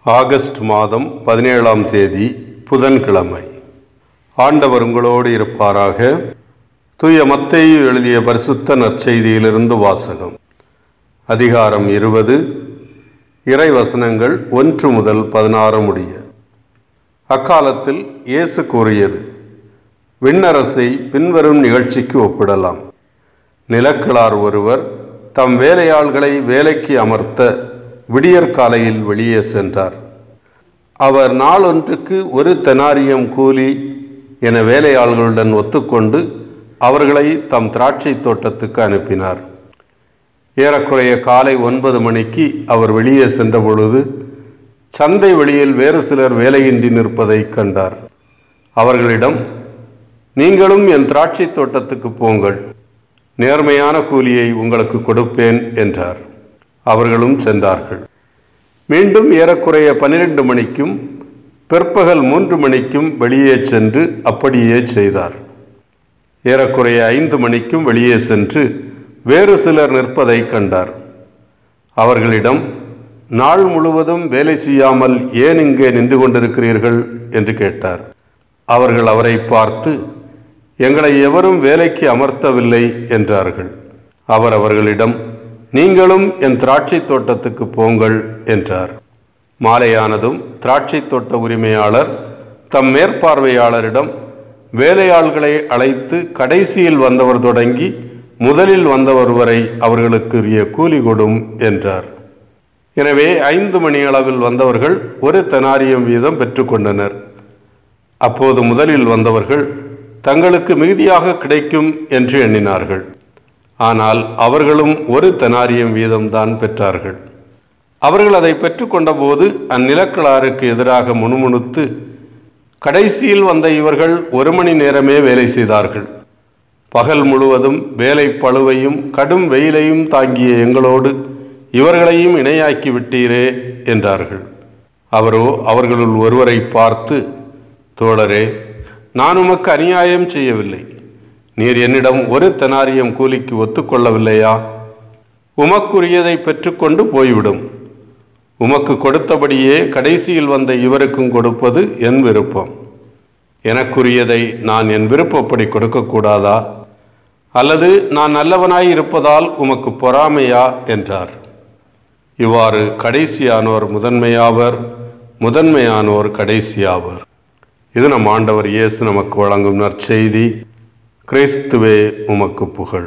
August மாதம் பதினேழாம் தேதி புதன்கிழமை ஆண்டவர் உங்களோடு இருப்பாராக தூய மத்தேயு எழுதிய பரிசுத்த நற்செய்தியிலிருந்து வாசகம் அதிகாரம் இருபது இறைவசனங்கள் ஒன்று முதல் பதினாறு முடிய அக்காலத்தில் இயேசு கூறியது விண்ணரசை பின்வரும் நிகழ்ச்சிக்கு ஒப்பிடலாம் நிலக்கிழார் ஒருவர் தம் வேலையாள்களை வேலைக்கு அமர்த்த விடியற்காலையில் வெளியே சென்றார் அவர் நாளொன்றுக்கு ஒரு தெனாரியம் கூலி என வேலையாள்களுடன் ஒத்துக்கொண்டு அவர்களை தம் திராட்சை தோட்டத்துக்கு அனுப்பினார் ஏறக்குறைய காலை ஒன்பது மணிக்கு அவர் வெளியே சென்ற பொழுது சந்தை வெளியில் வேறு சிலர் வேலையின்றி நிற்பதைக் கண்டார் அவர்களிடம் நீங்களும் என் திராட்சை தோட்டத்துக்கு போங்கள் நேர்மையான கூலியை உங்களுக்கு கொடுப்பேன் என்றார் அவர்களும் சென்றார்கள் மீண்டும் ஏறக்குறைய பன்னிரண்டு மணிக்கும் பிற்பகல் மூன்று மணிக்கும் வெளியே சென்று அப்படியே செய்தார் ஏறக்குறைய ஐந்து மணிக்கும் வெளியே சென்று வேறு சிலர் நிற்பதை கண்டார் அவர்களிடம் நாள் முழுவதும் வேலை செய்யாமல் ஏன் இங்கே நின்று கொண்டிருக்கிறீர்கள் என்று கேட்டார் அவர்கள் அவரை பார்த்து எங்களை எவரும் வேலைக்கு அமர்த்தவில்லை என்றார்கள் அவர் அவர்களிடம் நீங்களும் என் திராட்சை தோட்டத்துக்கு போங்கள் என்றார் மாலையானதும் திராட்சை தோட்ட உரிமையாளர் தம் மேற்பார்வையாளரிடம் வேலையாள்களை அழைத்து கடைசியில் வந்தவர் தொடங்கி முதலில் வந்தவர் வரை அவர்களுக்குரிய கூலி கொடும் என்றார் எனவே ஐந்து மணி அளவில் வந்தவர்கள் ஒரு தெனாரியம் வீதம் பெற்றுக்கொண்டனர் அப்போது முதலில் வந்தவர்கள் தங்களுக்கு மிகுதியாக கிடைக்கும் என்று எண்ணினார்கள் ஆனால் அவர்களும் ஒரு தெனாரியம் வீதம்தான் பெற்றார்கள் அவர்கள் அதை பெற்றுக்கொண்டபோது அந்நிலக்களாருக்கு எதிராக முணுமுணுத்து கடைசியில் வந்த இவர்கள் ஒரு மணி நேரமே வேலை செய்தார்கள் பகல் முழுவதும் வேலை பழுவையும் கடும் வெயிலையும் தாங்கிய எங்களோடு இவர்களையும் இணையாக்கி விட்டீரே என்றார்கள் அவரோ அவர்களுள் ஒருவரை பார்த்து தோழரே நான் உமக்கு அநியாயம் செய்யவில்லை நீர் என்னிடம் ஒரு தெனாரியம் கூலிக்கு ஒத்துக்கொள்ளவில்லையா உமக்குரியதை பெற்றுக்கொண்டு போய்விடும் உமக்கு கொடுத்தபடியே கடைசியில் வந்த இவருக்கும் கொடுப்பது என் விருப்பம் எனக்குரியதை நான் என் விருப்பப்படி கொடுக்கக்கூடாதா அல்லது நான் நல்லவனாய் இருப்பதால் உமக்கு பொறாமையா என்றார் இவ்வாறு கடைசியானோர் முதன்மையாவர் முதன்மையானோர் கடைசியாவர் இது நம் ஆண்டவர் இயேசு நமக்கு வழங்கும் நற்செய்தி கிறிஸ்துவே உமக்கு புகழ்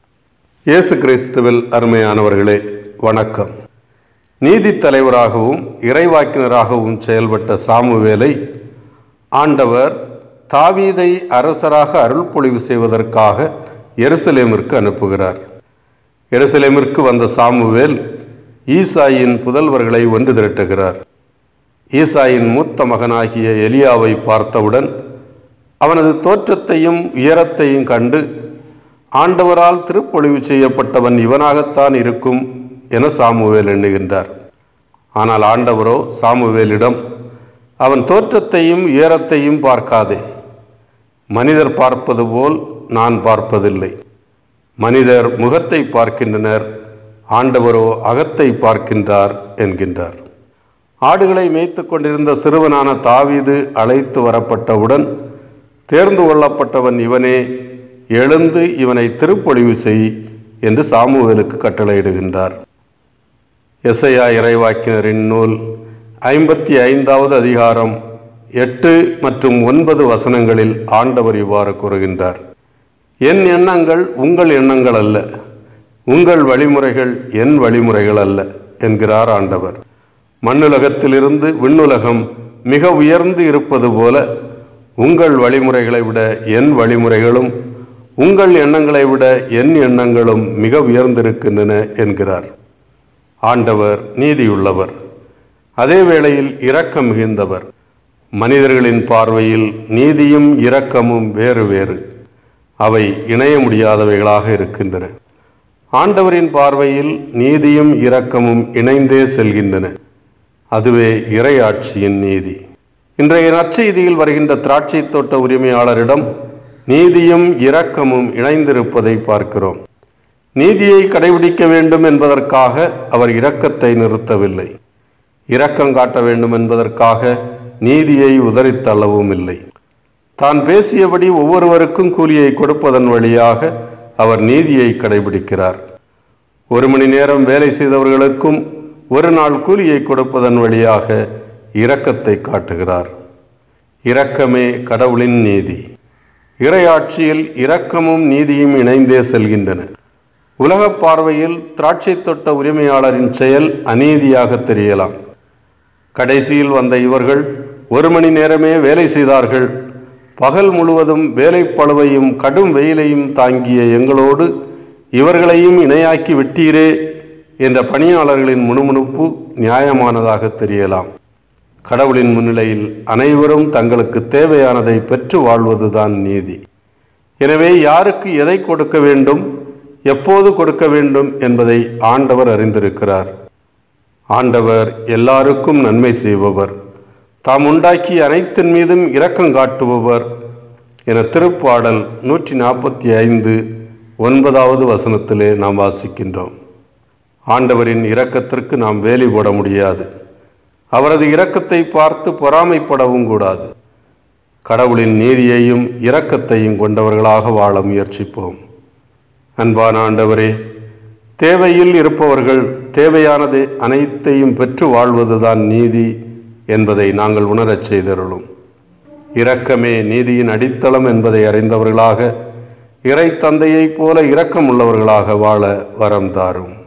இயேசு கிறிஸ்துவில் அருமையானவர்களே வணக்கம் நீதி தலைவராகவும் இறைவாக்கினராகவும் செயல்பட்ட சாமுவேலை ஆண்டவர் தாவீதை அரசராக அருள் பொழிவு செய்வதற்காக எருசலேமிற்கு அனுப்புகிறார் எருசலேமிற்கு வந்த சாமுவேல் ஈசாயின் புதல்வர்களை ஒன்று திரட்டுகிறார் ஈசாயின் மூத்த மகனாகிய எலியாவை பார்த்தவுடன் அவனது தோற்றத்தையும் உயரத்தையும் கண்டு ஆண்டவரால் திருப்பொழிவு செய்யப்பட்டவன் இவனாகத்தான் இருக்கும் என சாமுவேல் எண்ணுகின்றார் ஆனால் ஆண்டவரோ சாமுவேலிடம் அவன் தோற்றத்தையும் உயரத்தையும் பார்க்காதே மனிதர் பார்ப்பது போல் நான் பார்ப்பதில்லை மனிதர் முகத்தை பார்க்கின்றனர் ஆண்டவரோ அகத்தை பார்க்கின்றார் என்கின்றார் ஆடுகளை மேய்த்து கொண்டிருந்த சிறுவனான தாவீது அழைத்து வரப்பட்டவுடன் தேர்ந்து கொள்ளப்பட்டவன் இவனே எழுந்து இவனை திருப்பொழிவு செய் என்று சாமுவேலுக்கு கட்டளையிடுகின்றார் எஸ்ஐயா இறைவாக்கினரின் நூல் ஐம்பத்தி ஐந்தாவது அதிகாரம் எட்டு மற்றும் ஒன்பது வசனங்களில் ஆண்டவர் இவ்வாறு கூறுகின்றார் என் எண்ணங்கள் உங்கள் எண்ணங்கள் அல்ல உங்கள் வழிமுறைகள் என் வழிமுறைகள் அல்ல என்கிறார் ஆண்டவர் மண்ணுலகத்திலிருந்து விண்ணுலகம் மிக உயர்ந்து இருப்பது போல உங்கள் வழிமுறைகளை விட என் வழிமுறைகளும் உங்கள் எண்ணங்களை விட என் எண்ணங்களும் மிக உயர்ந்திருக்கின்றன என்கிறார் ஆண்டவர் நீதியுள்ளவர் அதே வேளையில் இரக்கம் மிகுந்தவர் மனிதர்களின் பார்வையில் நீதியும் இரக்கமும் வேறு வேறு அவை இணைய முடியாதவைகளாக இருக்கின்றன ஆண்டவரின் பார்வையில் நீதியும் இரக்கமும் இணைந்தே செல்கின்றன அதுவே இறையாட்சியின் நீதி இன்றைய நற்செய்தியில் வருகின்ற திராட்சை தோட்ட உரிமையாளரிடம் நீதியும் இரக்கமும் இணைந்திருப்பதை பார்க்கிறோம் நீதியை கடைபிடிக்க வேண்டும் என்பதற்காக அவர் இரக்கத்தை நிறுத்தவில்லை இரக்கம் காட்ட வேண்டும் என்பதற்காக நீதியை உதறித் தள்ளவும் இல்லை தான் பேசியபடி ஒவ்வொருவருக்கும் கூலியை கொடுப்பதன் வழியாக அவர் நீதியை கடைபிடிக்கிறார் ஒரு மணி நேரம் வேலை செய்தவர்களுக்கும் ஒரு நாள் கூலியை கொடுப்பதன் வழியாக இரக்கத்தை காட்டுகிறார் இரக்கமே கடவுளின் நீதி இறையாட்சியில் இரக்கமும் நீதியும் இணைந்தே செல்கின்றன உலகப் பார்வையில் திராட்சை தொட்ட உரிமையாளரின் செயல் அநீதியாக தெரியலாம் கடைசியில் வந்த இவர்கள் ஒரு மணி நேரமே வேலை செய்தார்கள் பகல் முழுவதும் வேலைப்பளுவையும் கடும் வெயிலையும் தாங்கிய எங்களோடு இவர்களையும் இணையாக்கி விட்டீரே என்ற பணியாளர்களின் முணுமுணுப்பு நியாயமானதாக தெரியலாம் கடவுளின் முன்னிலையில் அனைவரும் தங்களுக்கு தேவையானதை பெற்று வாழ்வதுதான் நீதி எனவே யாருக்கு எதை கொடுக்க வேண்டும் எப்போது கொடுக்க வேண்டும் என்பதை ஆண்டவர் அறிந்திருக்கிறார் ஆண்டவர் எல்லாருக்கும் நன்மை செய்பவர் தாம் உண்டாக்கி அனைத்தின் மீதும் இரக்கம் காட்டுபவர் என திருப்பாடல் நூற்றி நாற்பத்தி ஐந்து ஒன்பதாவது வசனத்திலே நாம் வாசிக்கின்றோம் ஆண்டவரின் இரக்கத்திற்கு நாம் வேலி போட முடியாது அவரது இரக்கத்தை பார்த்து பொறாமைப்படவும் கூடாது கடவுளின் நீதியையும் இரக்கத்தையும் கொண்டவர்களாக வாழ முயற்சிப்போம் அன்பான ஆண்டவரே தேவையில் இருப்பவர்கள் தேவையானது அனைத்தையும் பெற்று வாழ்வதுதான் நீதி என்பதை நாங்கள் உணரச் செய்தருளும் இரக்கமே நீதியின் அடித்தளம் என்பதை அறிந்தவர்களாக இறை தந்தையைப் போல இரக்கமுள்ளவர்களாக வாழ வரம் தாரும்